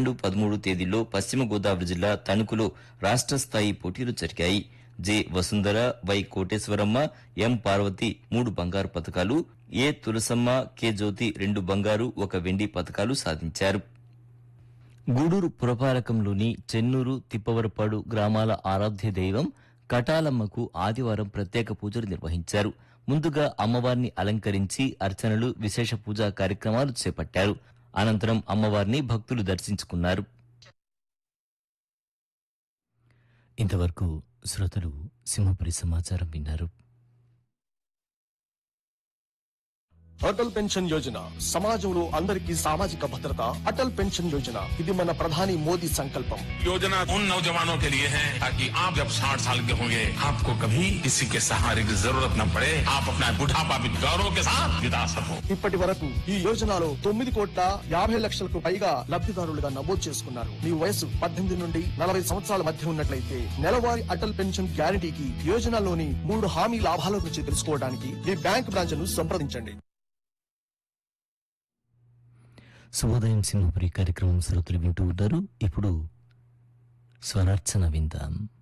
పన్నెండు పదమూడు తేదీల్లో పశ్చిమ గోదావరి జిల్లా తణుకులో రాష్ట్ర స్థాయి పోటీలు జరిగాయి J Vasundhara Y Koteswaramma M Parvathi మూడు బంగారు పతకాలు ఏ తులసమ్మ కె జ్యోతి రెండు బంగారు ఒక వెండి పతకాలు సాధించారు గూడూరు పురపాలకంలోని చెన్నూరు తిప్పవరపాడు గ్రామాల ఆరాధ్య దైవం కటాలమ్మకు ఆదివారం ప్రత్యేక పూజలు నిర్వహించారు ముందుగా అమ్మవారిని అలంకరించి అర్చనలు విశేష పూజా కార్యక్రమాలు చేపట్టారు అనంతరం అమ్మవారిని భక్తులు దర్శించుకున్నారు ఇంతవరకు శ్రోతలు సింహపురి సమాచారం విన్నారు అటల్ పెన్షన్ యోజన సమాజంలో అందరికీ సామాజిక భద్రత అటల్ పెన్షన్ యోజన ఇది మన ప్రధాని మోదీ సంకల్పం योजना उन नौजवानों के लिए है ताकि आप जब साठ साल के होंगे आपको कभी किसी के सहारे की जरूरत न पड़े आप अपना बुढ़ापा भी गौरव के साथ बिता सको ఇప్పటి వరకు ఈ యోజనలో తొమ్మిది కోట్ల యాభై లక్షలకు పైగా లబ్ధిదారులుగా నమోదు చేసుకున్నారు మీ వయసు పద్దెనిమిది నుండి నలభై సంవత్సరాల మధ్య ఉన్నట్లయితే నెలవారీ అటల్ పెన్షన్ గ్యారంటీకి యోజనలోని మూడు హామీ లాభాల గురించి తెలుసుకోవడానికి మీ బ్యాంక్ బ్రాంచ్ ను సంప్రదించండి శుభోదయం సింహపురి కార్యక్రమం శ్రోతలు వింటూ ఉన్నారు ఇప్పుడు స్వరార్చన విందాం